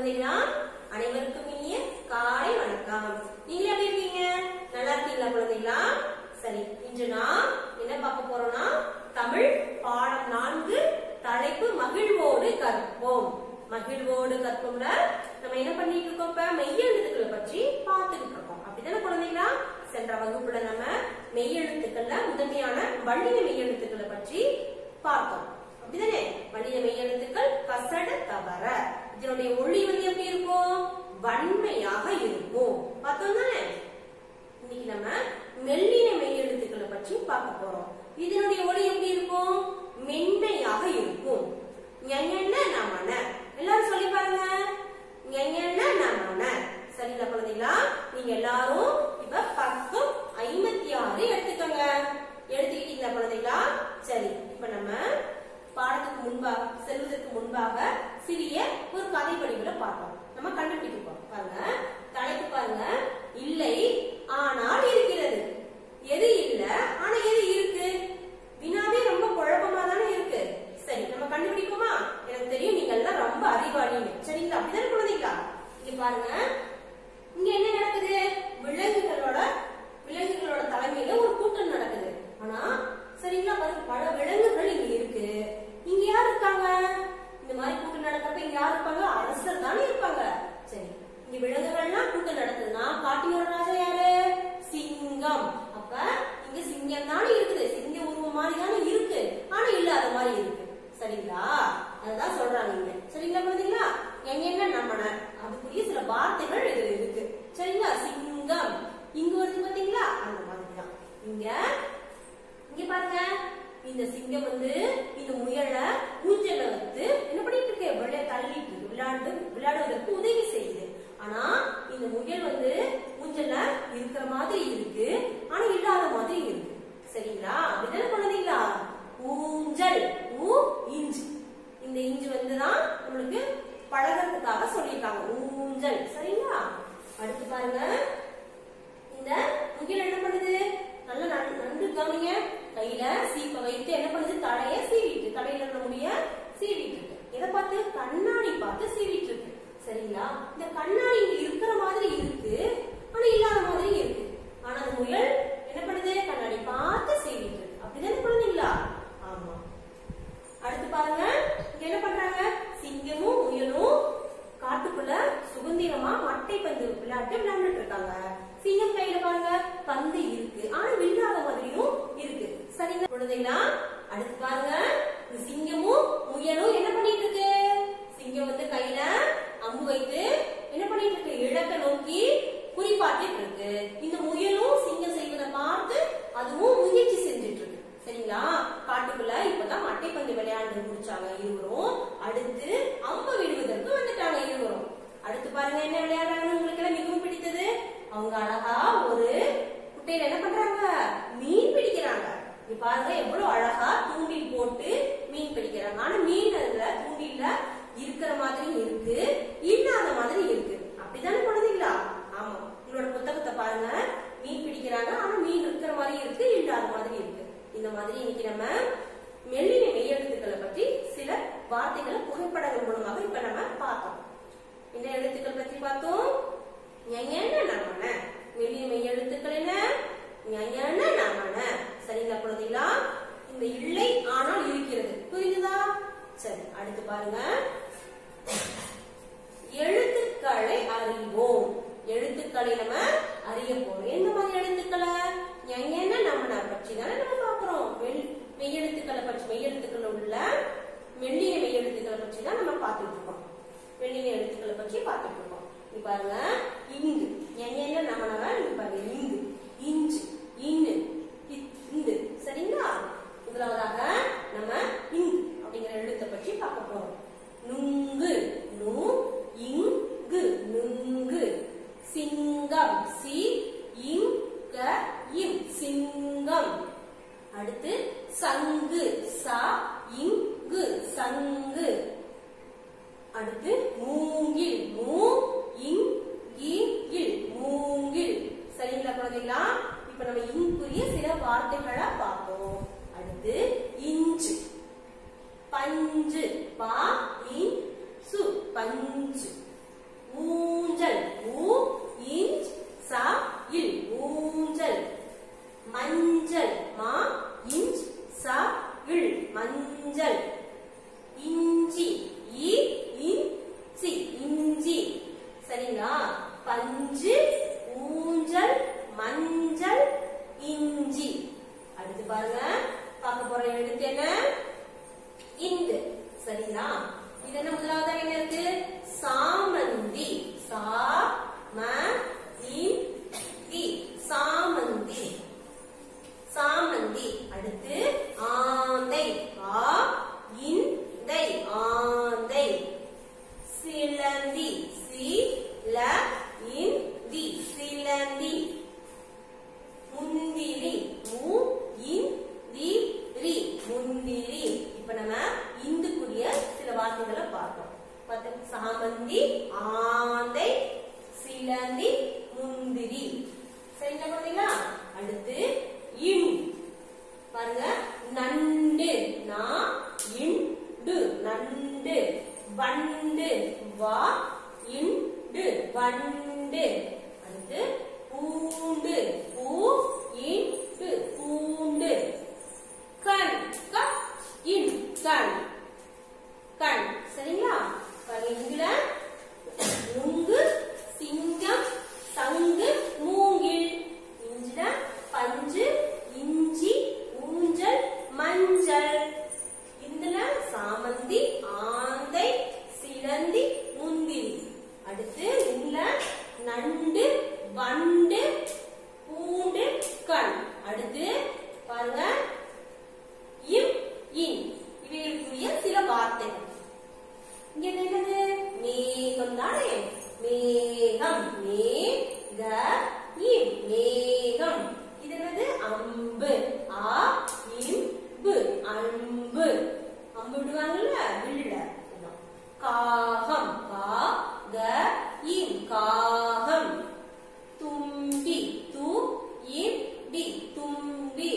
குழந்தைகளா அனைவருக்கும் இனிய காலை வணக்கம் நீங்க எப்படி இருக்கீங்க நல்லா இருக்கீங்களா குழந்தைகளா சரி இன்று நாம் என்ன பார்க்க போறோம்னா தமிழ் பாடம் நான்கு தலைப்பு மகிழ்வோடு கற்போம் மகிழ்வோடு கற்போம்ல நம்ம என்ன பண்ணிட்டு இருக்கோம் இப்ப மெய்யெழுத்துக்களை பற்றி பார்த்துக்கிட்டு இருக்கோம் அப்படிதானே குழந்தைகளா சென்ற வகுப்புல நம்ம மெய்யெழுத்துக்கள்ல முதன்மையான வள்ளின மெய்யெழுத்துக்களை பற்றி பார்த்தோம் அப்படிதானே வள்ளின மெய்யெழுத்துக்கள் கசட தவற இதனுடைய ஒளி வந்து எப்படி இருக்கும் வன்மையாக இருக்கும் பார்த்தோம் தானே இன்னைக்கு நம்ம மெல்லின மெய்யெழுத்துக்களை பற்றி பார்க்க போறோம் இதனுடைய ஒளி எப்படி இருக்கும் மென்மையாக இருக்கும் ஞஞன நமன எல்லாரும் சொல்லி பாருங்க ஞஞன நமன சரிங்களா குழந்தைங்களா நீங்க எல்லாரும் இப்ப பக்கம் ஐம்பத்தி ஆறு எடுத்துக்கோங்க எடுத்துக்கிட்டீங்களா குழந்தைங்களா சரி இப்ப நம்ம பாடத்துக்கு முன்பாக செல்வதற்கு முன்பாக சிறிய ஒரு கதை படிப்புல பார்ப்போம் நம்ம கண்டுபிடிப்போம் பாருங்க தலைப்பு பாருங்க இல்லை ஆனால் இருக்கிறது எது இல்ல ஆனா எது இருக்கு வினாவே ரொம்ப குழப்பமா தானே இருக்கு சரி நம்ம கண்டுபிடிப்போமா எனக்கு தெரியும் நீங்க எல்லாம் ரொம்ப அறிவாளின்னு சரிங்களா அப்படிதானே குழந்தைங்களா இங்க பாருங்க இங்க என்ன நடக்குது விலங்குகளோட விலங்குகளோட தலைமையில ஒரு கூட்டம் நடக்குது ஆனா சரிங்களா பாருங்க பல விலங்குகள் இங்க இருக்கு இங்க யார் இருக்காங்க இந்த மாதிரி கூட்டம் நடக்கிறப்ப இங்க யார் இருப்பாங்க அரசர் தானே இருப்பாங்க சரி இங்க விலங்குகள்லாம் கூட்டம் நடக்குதுன்னா காட்டினோட ராஜா யாரு சிங்கம் அப்ப இங்க சிங்கம் தானே இருக்குது சிங்க உருவம் மாதிரி தானே இருக்கு ஆனா இல்லாத மாதிரி இருக்கு சரிங்களா அதுதான் சொல்றாங்க இங்க சரிங்களா குழந்தைங்களா எங்க நம்மன அதுக்குரிய சில வார்த்தைகள் இதுல இருக்கு சரிங்களா சிங்கம் இங்க வருது பாத்தீங்களா அந்த மாதிரி தான் இங்க இங்க பாருங்க இந்த சிங்கம் வந்து இந்த முயல ஊஞ்சல வந்து என்ன பண்ணிட்டு இருக்கு விளைய தள்ளிட்டு இருக்கு. விளையாண்டு விளையாடுவதற்கு உதவி செய்யுது ஆனா இந்த முயல் வந்து ஊஞ்சல்ல இருக்கிற மாதிரி இருக்கு ஆனா இல்லாத மாதிரி இருக்கு சரிங்களா அப்படிதானே குழந்தைங்களா ஊஞ்சல் ஊ இஞ்சு இந்த இஞ்சு வந்துதான் நம்மளுக்கு பழகிறதுக்காக சொல்லியிருக்காங்க ஊஞ்சல் சரிங்களா அடுத்து பாருங்க இந்த முகில் என்ன பண்ணுது நல்ல நன்- நன்கு கவனிங்க கையில சீப்பை வைத்து என்ன பண்ணுது தலைய சீவிட்டு தலையில இருக்க முடிய சீவிட்டு இருக்கு எதை பார்த்து கண்ணாடி பார்த்து சீவிட்டு இருக்கு சரிங்களா இந்த கண்ணாடி இங்க இருக்கிற மாதிரி இருக்கு ஆனா இல்லாத மாதிரி இருக்கு ஆனா அந்த முயல் என்ன பண்ணுது கண்ணாடி பார்த்து சீவிட்டு இருக்கு அப்படிதானே குழந்தைங்களா ஆமா அடுத்து பாருங்க இங்க என்ன பண்றாங்க சிங்கமும் முயலும் காட்டுக்குள்ள சுதந்திரமா மட்டை பந்து விளையாட்டு விளையாண்டுட்டு இருக்காங்க சிங்கம் கையில பாருங்க பந்து இருக்கு ஆனா இல்லாத மாதிரியும் இருக்கு சரிங்க குழந்தைங்களா அடுத்து பாருங்க இந்த சிங்கமும் முயலும் என்ன பண்ணிட்டு இருக்கு சிங்கம் வந்து கையில அம்பு வைத்து என்ன பண்ணிட்டு இருக்கு இலக்க நோக்கி குறிப்பாட்டிட்டு இருக்கு இந்த முயலும் சிங்கம் செய்வதை பார்த்து அதுவும் முயற்சி செஞ்சுட்டு இருக்கு சரிங்களா காட்டுக்குள்ள இப்பதான் மட்டைப்பந்து விளையாண்டு முடிச்சாங்க இருவரும் அடுத்து அம்பு விடுவதற்கு வந்துட்டாங்க இருவரும் அடுத்து பாருங்க என்ன விளையாடுறாங்கன்னு உங்களுக்கு எல்லாம் மிகவும் பிடித்தது அவங்க அழகா ஒரு குட்டையில என்ன பண்றாங்க மீன் பிடிக்கிறாங்க இங்க பாருங்க எவ்வளவு அழகா தூண்டில் போட்டு மீன் பிடிக்கிறாங்க ஆனா மீன் அதுல தூண்டில்ல இருக்கிற மாதிரி இருக்கு இல்லாத மாதிரி இருக்கு அப்படிதானே குழந்தைங்களா ஆமா உங்களோட புத்தகத்தை பாருங்க மீன் பிடிக்கிறாங்க ஆனா மீன் இருக்கிற மாதிரி இருக்கு இல்லாத மாதிரி இருக்கு இந்த மாதிரி இன்னைக்கு நம்ம மெல்லின மெய்யெழுத்துக்களை பற்றி சில வார்த்தைகளை புகைப்படங்கள் மூலமாக இப்ப நம்ம பார்த்தோம் என்ன எழுத்துக்கள் பற்றி பார்த்தோம் ஞஞன நமன மெல்லின மெய்யெழுத்துக்கள் என்ன ஞஞன நமன சரிங்களா குழந்தைங்களா இந்த இல்லை ஆனால் இருக்கிறது புரியுதா சரி அடுத்து பாருங்க எழுத்துக்களை அறிவோம் எழுத்துக்களை நம்ம அறிய போறோம் எந்த மாதிரி எழுத்துக்களை என்ன நம்ம பற்றி தானே நம்ம பார்க்கிறோம் மெல் மெய்யெழுத்துக்களை பற்றி மெய்யெழுத்துக்கள் உள்ள மெல்லிய மெய்யெழுத்துக்களை பற்றி தான் நம்ம பார்த்துட்டு இருக்கோம் மெல்லிய எழுத்துக்களை பற்றி பார்த்துட்டு இருக்கோம் இங்க பாருங்க இங்கு என்ன நம்ம இங்க பாருங்க இங்கு இஞ்சு இன்னு இத்- இந்து சரிங்களா முதலாவதாக நம்ம இங்கு அப்படிங்கிற எழுத்தை பற்றி பார்க்க போறோம் நுங்கு நு இங்கு நுங்கு சிங்கம் சி இங்க இம் சிங்கம் அடுத்து சங்கு சா இங்கு சங்கு அடுத்து மூங்கில் மூ இங் இ இல் மூங்கில் சரிங்களா குழந்தைங்களா இப்ப நம்ம இங்குரிய சில வார்த்தைகளை பார்த்தோம் அடுத்து இஞ்சு பஞ்சு பா இன் சு பஞ்சு சாமந்தி ஆந்தை சிலந்தி முந்திரி சரிங்களா குழந்தைங்களா அடுத்து இன் பாருங்க நண்டு நா இண்டு நண்டு வண்டு வா இண்டு வண்டு அடுத்து பூண்டு பூ இண்டு பூண்டு கண் க இன் கண் கண் சரிங்களா பாருங்க இதுல நுங்கு சிங்கம் சங்கு மூங்கில் இஞ்சில பஞ்சு இஞ்சி ஊஞ்சல் மஞ்சள் இதுல சாமந்தி ஆந்தை சிலந்தி முந்திரி அடுத்து இதுல நண்டு வண்டு பூண்டு கண் அடுத்து பாருங்க இம் இன் இவைகளுக்குரிய சில வார்த்தைகள் இங்க என்னது மேகம் தானே மேகம் மே க இம் மேகம் இது என்னது அம்பு ஆ இம்பு அம்பு அம்பு விடுவாங்கல்ல வில்ல அதான். காகம் கா க இம் காகம் தும்பி து இம் பி தும்பி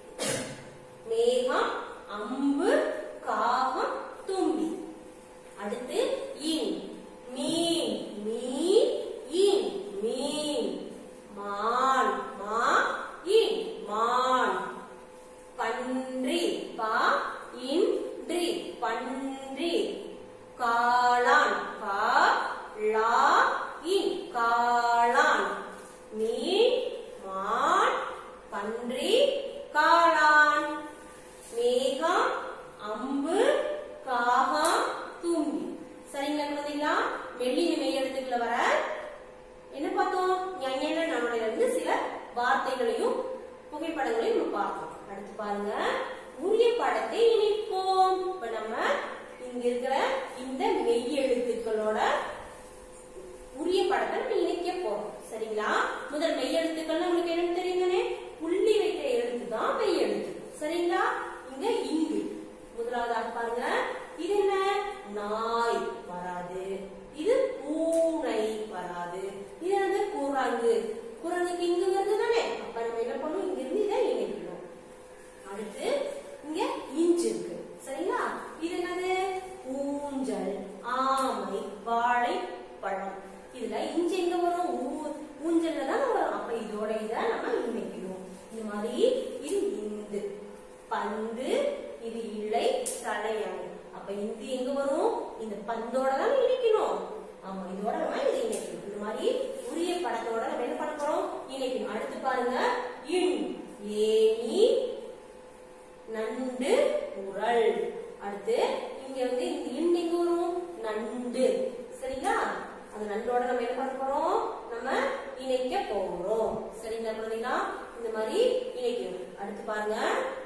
மேகம் அம்பு காகம் தும்பி அடுத்து இன் மீன் மீன் இன் மீன் மான் மா இன் மான் பன்றி பா இன்றி பன்றி காளான் கா லா இன் காளான் மீன் மான் பன்றி காளான் மேகம் அம்பு காகம் தும்பி சரிங்களா குழந்தைங்களா மெல்லின மெய் எழுத்துக்களை வர என்ன பார்த்தோம் ஞான நம்முடைய இருந்து சில வார்த்தைகளையும் புகைப்படங்களையும் நம்ம பார்த்தோம் அடுத்து பாருங்க உரிய படத்தை இணைப்போம் இப்ப நம்ம இங்க இருக்கிற இந்த மெய் எழுத்துக்களோட உரிய படத்தை நம்ம இணைக்க போறோம் சரிங்களா முதல் மெய் எழுத்துக்கள் உங்களுக்கு என்னன்னு தெரியுங்கனே புள்ளி வைக்கிற எழுத்து தான் மெய் எழுத்து சரிங்களா இங்க இங்கு முதலாவதாக பாருங்க இது என்ன நாய் வராது இது பூனை வராது இது வந்து குரங்கு குரங்குக்கு இங்கு வருது தானே அப்ப நம்ம என்ன பண்ணணும் இங்க இருந்து இதை இணைக்கணும் அடுத்து இங்க இஞ்சி இருக்கு சரிங்களா இது என்னது ஊஞ்சல் ஆமை வாழைப்பழம் இதுல இஞ்சி எங்க வரும் ஊ- ஊஞ்சல்ல தான் வரும் அப்ப இதோட இத நம்ம இணைக்கணும் இந்த மாதிரி இது இந்து பந்து இது இலை தலையணை அப்ப இந்து எங்க வரும் இந்த பந்தோட தான் இணைக்கணும் ஆமா இதோட நம்ம இதை இணைக்கணும் இந்த மாதிரி உரிய படத்தோட நம்ம என்ன பண்ண போறோம் இணைக்கணும் அடுத்து பாருங்க இன் ஏனி நண்டு குரல் அடுத்து இங்க வந்து இந்த இன் எங்க வரும் நண்டு சரிங்களா அந்த நண்டோட நம்ம என்ன பண்ண போறோம் நம்ம இணைக்க போகிறோம் சரிங்களா குழந்தைங்களா இந்த மாதிரி இணைக்கணும் அடுத்து பாருங்க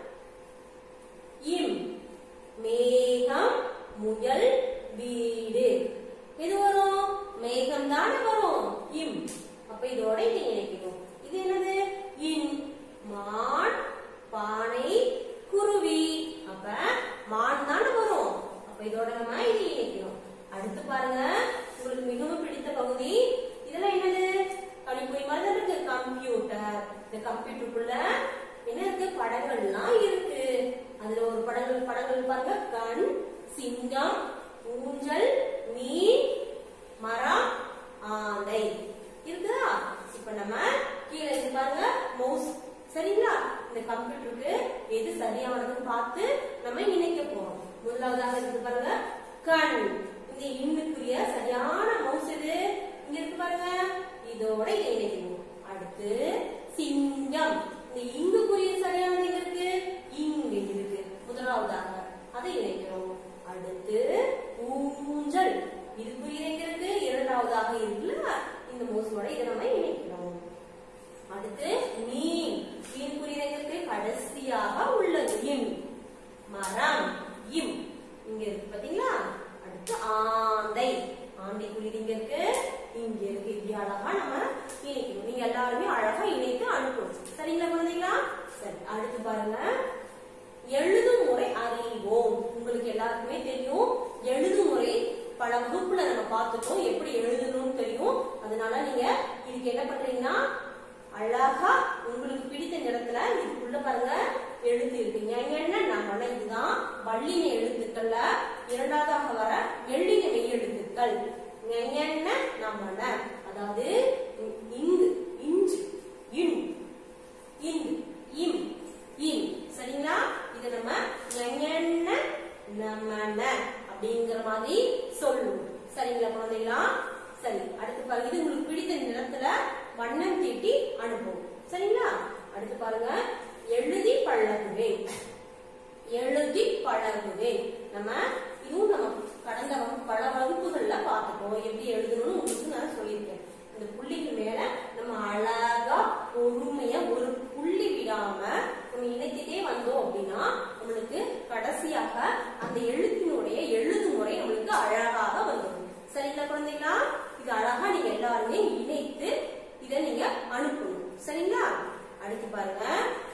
இம் மேகம் முயல் வீடு எது வரும் மேகம் தானே வரும் இம் அப்ப இதோட இதை இணைக்கணும் இது என்னது இன் மான் பானை குருவி அப்ப மான் தானே வரும் அப்ப இதோட நம்ம இதை இணைக்கணும் அடுத்து பாருங்க உங்களுக்கு மிகவும் பிடித்த பகுதி இதெல்லாம் என்னது கணிப்பொறி மாதிரி தான் இருக்கு கம்ப்யூட்டர் இந்த கம்ப்யூட்டருக்குள்ள என்ன இருக்கு படங்கள்லாம் இருக்கு அதுல ஒரு படங்கள் படங்கள் பாருங்க கண் சிங்கம் ஊஞ்சல் மீன் மரம் ஆந்தை இருக்குதா இப்ப நம்ம கீழே இது பாருங்க மவுஸ் சரிங்களா இந்த கம்ப்யூட்டருக்கு எது சரியானதுன்னு பார்த்து நம்ம இணைக்க போறோம் முதலாவதாக இருக்கு பாருங்க கண் இந்த இன்னுக்குரிய சரியான மவுஸ் எது இங்க இருக்கு பாருங்க இதோட இதை இணைக்கணும் அடுத்து சிங்கம் இந்த இங்குக்குரிய சரியானது எங்க இருக்கு இங்க இருக்கு முதலாவதாக அதை இணைக்கிறோம் அடுத்து ஊஞ்சல் இதுக்குரிய எங்க இருக்கு இரண்டாவதாக இருக்குல்ல இந்த மவுஸோட இதை நம்ம இணைக்கிறோம் அடுத்து மீன் மீனுக்குரிய எங்க இருக்கு கடைசியாக உள்ளது இம் மரம் இம் இங்க இருக்கு பாத்தீங்களா அடுத்து ஆந்தை ஆந்தைக்குரிய இங்க இருக்கு இங்க இருக்கு இப்படி அழகா நம்ம இணைக்கணும் நீங்க எல்லாருமே அழகா இணைத்து அனுப்பணும் சரிங்களா குழந்தைங்களா சரி அடுத்து பாருங்க எழுதும் முறை அறிவோம் உங்களுக்கு எல்லாருக்குமே தெரியும் எழுதும் முறை பல வகுப்புல நம்ம பார்த்துட்டோம் எப்படி எழுதணும்னு தெரியும் அதனால நீங்க இதுக்கு என்ன பண்றீங்கன்னா அழகா உங்களுக்கு பிடித்த நிறத்துல இதுக்குள்ள பாருங்க எழுத்து இருக்கு என்ன நம்ம இதுதான் வள்ளின எழுத்துக்கள்ல இரண்டாவதாக வர எள்ளின மெய் எழுத்துக்கள் என்ன நம்ம அதாவது இங்கு இஞ்சு இன் இன் இம் இன் சரிங்களா இத நம்ம என்ன நம்மன அப்படிங்கிற மாதிரி சொல்லுவோம் சரிங்களா குழந்தைகளா சரி அடுத்து பாருங்க இது உங்களுக்கு பிடித்த நிறத்துல வண்ணம் தீட்டி அனுப்புவோம் சரிங்களா அடுத்து பாருங்க எழுதி பழகுவேன் எழுதி பழகுவேன் நம்ம இதுவும் நம்ம கடந்த வகுப்பு பல வகுப்புகள்ல பார்த்துட்டோம் எப்படி எழுதணும்னு உங்களுக்கு நான் சொல்லியிருக்கேன் இந்த புள்ளிக்கு மேல நம்ம அழகா பொறுமையா ஒரு புள்ளி விடாம நம்ம இணைத்துட்டே வந்தோம் அப்படின்னா நம்மளுக்கு கடைசியாக அந்த எழுத்தினுடைய எழுது முறை நம்மளுக்கு அழகாக வந்துடும் சரிங்களா குழந்தைங்களா இது அழகா நீங்க எல்லாருமே இணைத்து இதை நீங்க அனுப்பணும் சரிங்களா அடுத்து பாருங்க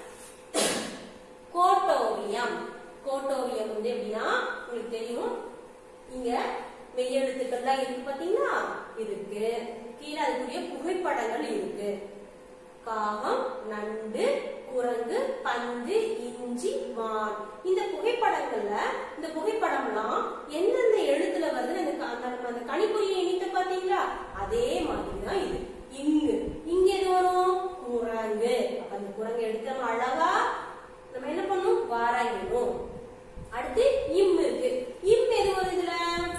கோட்டோவியம் கோட்டோவியம் வந்து எப்படின்னா உங்களுக்கு தெரியும் இங்க மெய்யெழுத்துக்கள்லாம் இருக்கு பாத்தீங்களா இருக்கு கீழே அதுக்குரிய புகைப்படங்கள் இருக்கு காகம் நண்டு குரங்கு பந்து இஞ்சி மான் இந்த புகைப்படங்கள்ல இந்த புகைப்படம்லாம் எந்தெந்த எழுத்துல வருது அந்த க- அந்த நம்ம அந்த கணிப்பொறியை இணைத்து பாத்தீங்களா அதே மாதிரி தான் இது இங்கு இங்க எது வரும் குரங்கு அப்ப அந்த குரங்கு எடுத்து நம்ம அழகா நம்ம என்ன பண்ணணும் வரையணும் அடுத்து இம் இருக்கு இம் எது வரும் இதுல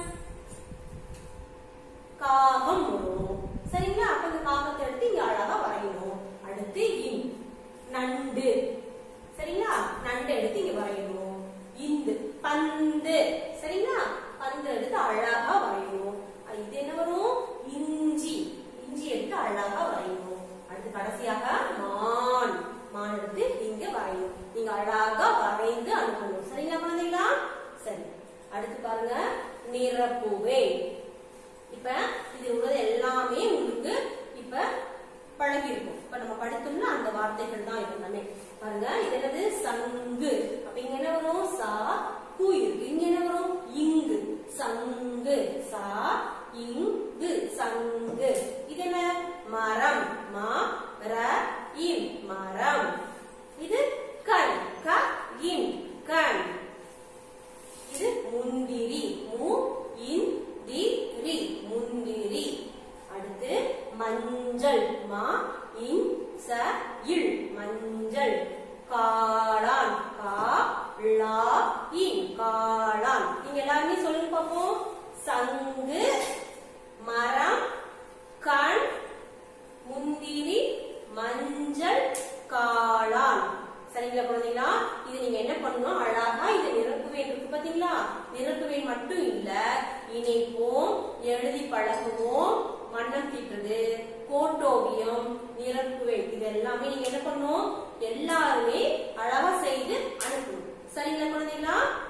காகம் வரும் சரிங்களா அப்ப இந்த காகத்தை எடுத்து இங்க அழகா வரையணும் அடுத்து இன் நண்டு சரிங்களா நண்டு எடுத்து இங்க வரையணும் இந்து பந்து சரிங்களா பந்து எடுத்து அழகா வரையணும் அஹ் இது என்ன வரும் இஞ்சி இஞ்சி எடுத்து அழகா வரையணும் அடுத்து கடைசியாக மான் மான் எடுத்து இங்க வரையணும் நீங்க அழகா வரைந்து அனுப்பணும் சரிங்களா குழந்தைங்களா சரி அடுத்து பாருங்க நிரப்புவேன் இப்ப இது உள்ளது எல்லாமே உங்களுக்கு இப்ப பழகி இருக்கும் இப்ப நம்ம படித்தோம்னா அந்த வார்த்தைகள் தான் இது எல்லாமே பாருங்க இது என்னது சங்கு அப்ப இங்க என்ன வரும் சா கு இருக்கு இங்க என்ன வரும் இங்கு சங்கு சா இங்கு சங்கு இது என்ன மரம் மா ர இம் மரம் இது கண் க இன் கண் இது முந்திரி மு இன் தி ரி முந்திரி அடுத்து மஞ்சள் மா இன் ச இல் மஞ்சள் காளான் கா லா இன் காளான் நீங்க எல்லாருமே சொல்லுங்க பாப்போம் சங்கு மரம் கண் முந்திரி மஞ்சள் காளான் சரிங்களா குழந்தைங்களா இது நீங்க என்ன பண்ணணும் அழகா இதை நிரப்புவேன் இருக்கு பாத்தீங்களா நிரப்புவேன் மட்டும் இல்ல இணைப்போம் எழுதி பழகுவோம் வண்ணம் தீட்டுறது கோட்டோவியம் நிரப்புவேன் இது எல்லாமே நீங்க என்ன பண்ணணும் எல்லாருமே அழகா செய்து அனுப்பணும் சரிங்களா குழந்தைங்களா